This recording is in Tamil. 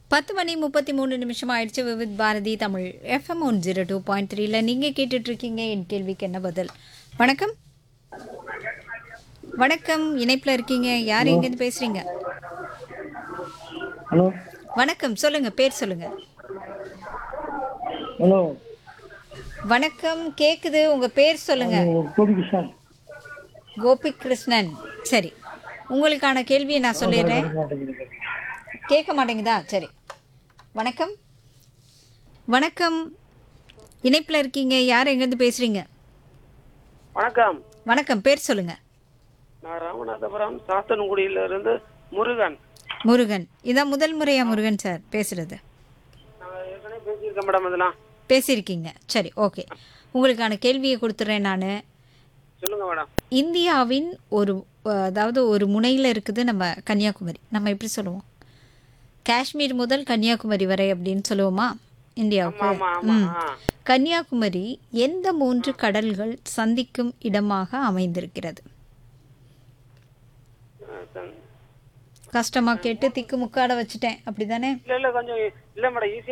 பத்து மணி முப்பத்தி மூணு நிமிஷம் ஆயிடுச்சு Vividh Bharati Tamil FM one zero two point த்ரீல நீங்கள் கேட்டுட்ருக்கீங்க என் கேள்விக்கு என்ன பதில் வணக்கம் வணக்கம் இணைப்பில் இருக்கீங்க யார் எங்கேருந்து பேசுகிறீங்க ஹலோ வணக்கம் சொல்லுங்கள் பேர் சொல்லுங்கள் ஹலோ வணக்கம் கேட்குது உங்கள் பேர் சொல்லுங்கள் கோபி கிருஷ்ணன் கோபி கிருஷ்ணன் சரி உங்களுக்கான கேள்வியை நான் சொல்லிடுறேன் கேட்க மாட்டேங்குதா சரி வணக்கம் வணக்கம் இணைப்பில் இருக்கீங்க யார் எங்கேருந்து பேசுகிறீங்க வணக்கம் வணக்கம் பேர் சொல்லுங்கள் நான் ராமநாதபுரம் சாத்தன்குடியில இருந்து முருகன் முருகன் இதான் முதல் முறையா முருகன் சார் பேசுகிறது நான் ஏற்கனவே பேசியிருக்கேன் மேடம் இதெல்லாம் பேசியிருக்கீங்க சரி ஓகே உங்களுக்கான கேள்வியை கொடுத்துட்றேன் நான் சொல்லுங்க மேடம் இந்தியாவின் ஒரு அஹ், அதாவது ஒரு முனையில் இருக்குது நம்ம கன்னியாகுமரி நம்ம எப்படி சொல்லுவோம் காஷ்மீர் முதல் கன்னியாகுமரி வரை அப்படின்னு சொல்லுவோமா இந்தியாவுக்கு ஆமா ஆமா ம். ஆ. கன்னியாகுமரி எந்த மூன்று கடல்கள் சந்திக்கும் இடமாக அமைந்திருக்கிறது கஷ்டமா கேட்டு திக்கு முக்காட வச்சுட்டேன் அப்படிதானே இல்ல இல்ல கொஞ்சம் இல்ல மேடம் ஈஸியா